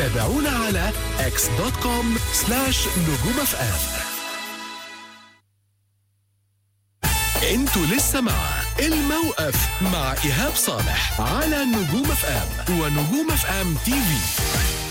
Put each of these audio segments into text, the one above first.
تابعونا على اكس دوت كوم سلاش نجوم اف ام انتوا لسه مع الموقف مع ايهاب صالح على نجوم اف ام ونجوم اف ام تي في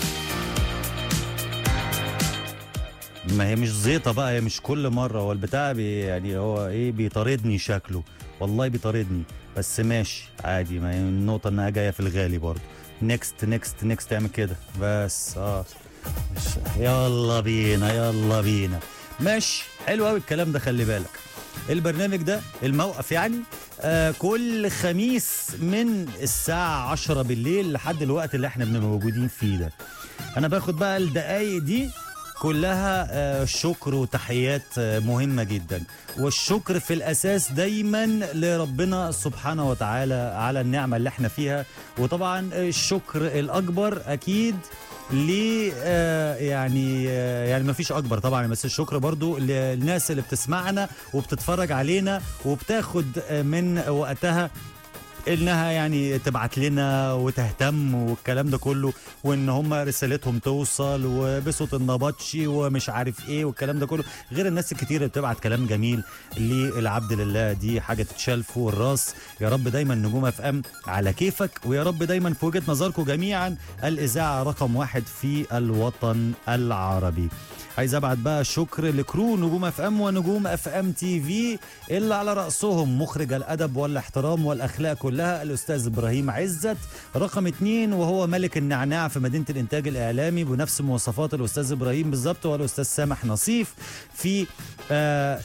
ما هي مش زيطه بقى هي مش كل مره هو البتاع بي يعني هو ايه بيطاردني شكله والله بيطاردني بس ماشي عادي ما هي النقطه انها جايه في الغالي برضه نيكست نيكست نيكست تعمل كده بس اه مش- يلا بينا يلا بينا ماشي حلو قوي الكلام ده خلي بالك البرنامج ده الموقف يعني آه كل خميس من الساعة 10 بالليل لحد الوقت اللي احنا بنبقى موجودين فيه ده انا باخد بقى الدقايق دي كلها آه، شكر وتحيات آه، مهمة جدا والشكر في الأساس دايما لربنا سبحانه وتعالى على النعمة اللي احنا فيها وطبعا الشكر الأكبر أكيد ل آه، يعني آه، يعني ما فيش اكبر طبعا بس الشكر برضو للناس اللي بتسمعنا وبتتفرج علينا وبتاخد آه، من وقتها انها يعني تبعت لنا وتهتم والكلام ده كله وان هم رسالتهم توصل وبصوت النبطشي ومش عارف ايه والكلام ده كله غير الناس الكتير اللي بتبعت كلام جميل للعبد لله دي حاجه تتشال فوق الراس يا رب دايما نجوم اف ام على كيفك ويا رب دايما في وجهه نظركم جميعا الاذاعه رقم واحد في الوطن العربي عايز ابعت بقى شكر لكرو نجوم اف ام ونجوم اف ام تي في اللي على راسهم مخرج الادب والاحترام والاخلاق كلها الاستاذ ابراهيم عزت رقم اتنين وهو ملك النعناع في مدينه الانتاج الاعلامي بنفس مواصفات الاستاذ ابراهيم بالظبط هو الاستاذ سامح نصيف في آه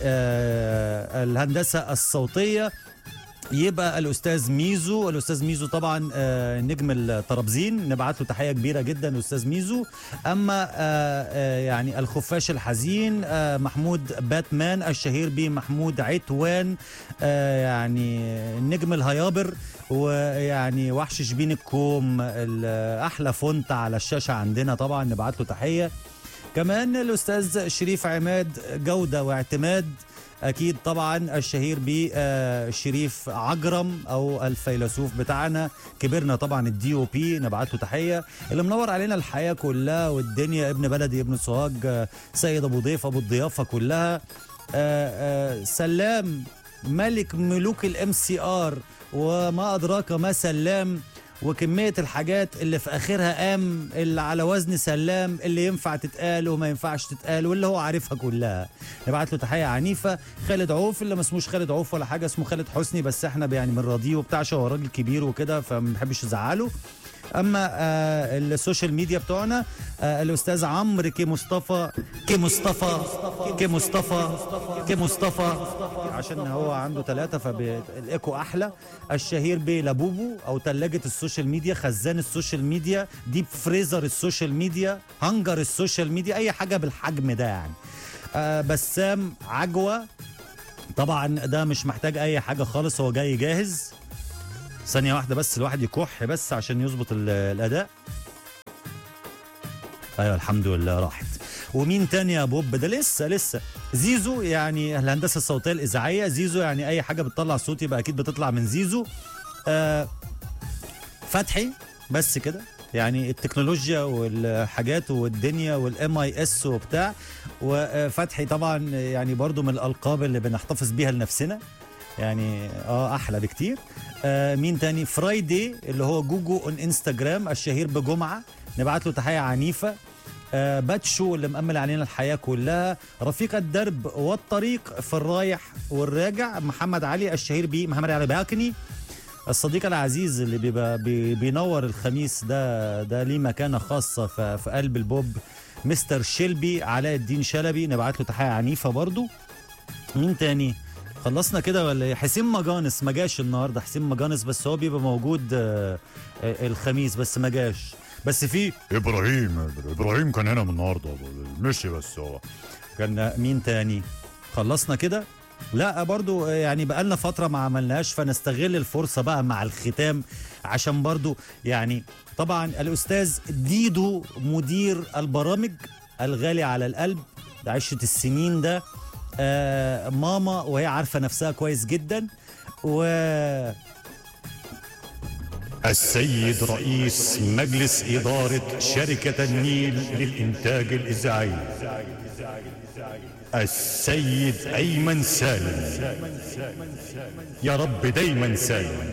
آه الهندسه الصوتيه يبقى الاستاذ ميزو الاستاذ ميزو طبعا آه، نجم الطرابزين نبعت له تحيه كبيره جدا الاستاذ ميزو اما آه، آه، يعني الخفاش الحزين آه، محمود باتمان الشهير به محمود عتوان آه، يعني نجم الهيابر ويعني وحش شبين الكوم ال- احلى فونت على الشاشه عندنا طبعا نبعت له تحيه كمان الاستاذ شريف عماد جوده واعتماد اكيد طبعا الشهير ب آه، شريف عجرم او الفيلسوف بتاعنا كبرنا طبعا الدي او بي نبعت له تحيه اللي منور علينا الحياه كلها والدنيا ابن بلدي ابن سوهاج آه، سيد ابو ضيف ابو الضيافه كلها آه، آه، سلام ملك ملوك الام سي ار وما ادراك ما سلام وكمية الحاجات اللي في آخرها قام اللي على وزن سلام اللي ينفع تتقال وما ينفعش تتقال واللي هو عارفها كلها نبعت له تحية عنيفة خالد عوف اللي ما اسموش خالد عوف ولا حاجة اسمه خالد حسني بس احنا يعني بنراضيه وبتاع عشان هو راجل كبير وكده فما بنحبش نزعله اما آه السوشيال ميديا بتوعنا آه الاستاذ عمرو كي مصطفى كي مصطفى كي مصطفى كي مصطفى عشان هو عنده ثلاثة فالايكو احلى الشهير بلابوبو او ثلاجة السوشيال ميديا خزان السوشيال ميديا ديب فريزر السوشيال ميديا هنجر السوشيال ميديا اي حاجة بالحجم ده يعني آه بسام عجوة طبعا ده مش محتاج اي حاجة خالص هو جاي جاهز ثانية واحدة بس الواحد يكح بس عشان يظبط ال- الأداء أيوة الحمد لله راحت ومين تاني يا بوب ده لسه لسه زيزو يعني الهندسة الصوتية الإذاعية زيزو يعني أي حاجة بتطلع صوت يبقى أكيد بتطلع من زيزو آه فتحي بس كده يعني التكنولوجيا والحاجات والدنيا والام اي اس وبتاع وفتحي طبعا يعني برضو من الالقاب اللي بنحتفظ بيها لنفسنا يعني اه احلى بكتير آه مين تاني فرايدي اللي هو جوجو اون انستجرام الشهير بجمعه نبعت له تحيه عنيفه آه باتشو اللي مأمل علينا الحياة كلها رفيق الدرب والطريق في الرايح والراجع محمد علي الشهير بيه محمد علي باكني الصديق العزيز اللي بيبقى بي بينور الخميس ده ده ليه مكانة خاصة في, في قلب البوب مستر شيلبي علاء الدين شلبي نبعت له تحية عنيفة برضو مين تاني خلصنا كده ولا ايه حسين مجانس ما جاش النهارده حسين مجانس بس هو بيبقى موجود آه، آه، الخميس بس ما جاش بس في ابراهيم ابراهيم كان هنا من النهارده مشي بس هو كان مين تاني خلصنا كده لا برضو يعني بقالنا فترة ما عملناش فنستغل الفرصة بقى مع الختام عشان برضو يعني طبعا الأستاذ ديدو مدير البرامج الغالي على القلب ده عشرة السنين ده آه ماما وهي عارفة نفسها كويس جدا و السيد رئيس مجلس إدارة شركة النيل للإنتاج الإذاعي السيد أيمن سالم يا رب دايما سالم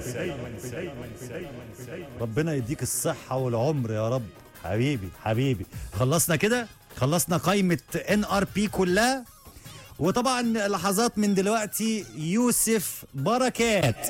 ربنا يديك الصحة والعمر يا رب حبيبي حبيبي خلصنا كده خلصنا قائمة ان ار بي كلها وطبعا لحظات من دلوقتي يوسف بركات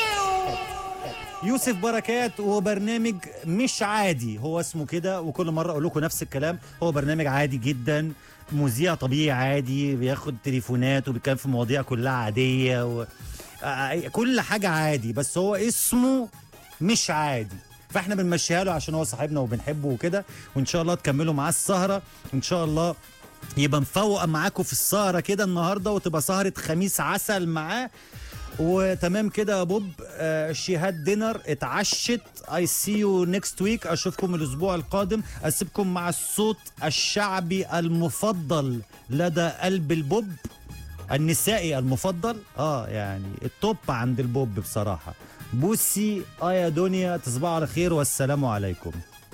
يوسف بركات هو برنامج مش عادي هو اسمه كده وكل مرة اقول لكم نفس الكلام هو برنامج عادي جدا مذيع طبيعي عادي بياخد تليفونات وبيتكلم في مواضيع كلها عادية و... آه، كل حاجة عادي بس هو اسمه مش عادي فاحنا بنمشيها له عشان هو صاحبنا وبنحبه وكده وان شاء الله تكملوا معاه السهرة ان شاء الله يبقى مفوق معاكم في السهرة كده النهاردة وتبقى سهرة خميس عسل معاه وتمام كده يا بوب آه شهاد دينر اتعشت اي سي يو نيكست ويك اشوفكم الاسبوع القادم اسيبكم مع الصوت الشعبي المفضل لدى قلب البوب النسائي المفضل اه يعني التوب عند البوب بصراحه بوسي اه يا دنيا تصبحوا على خير والسلام عليكم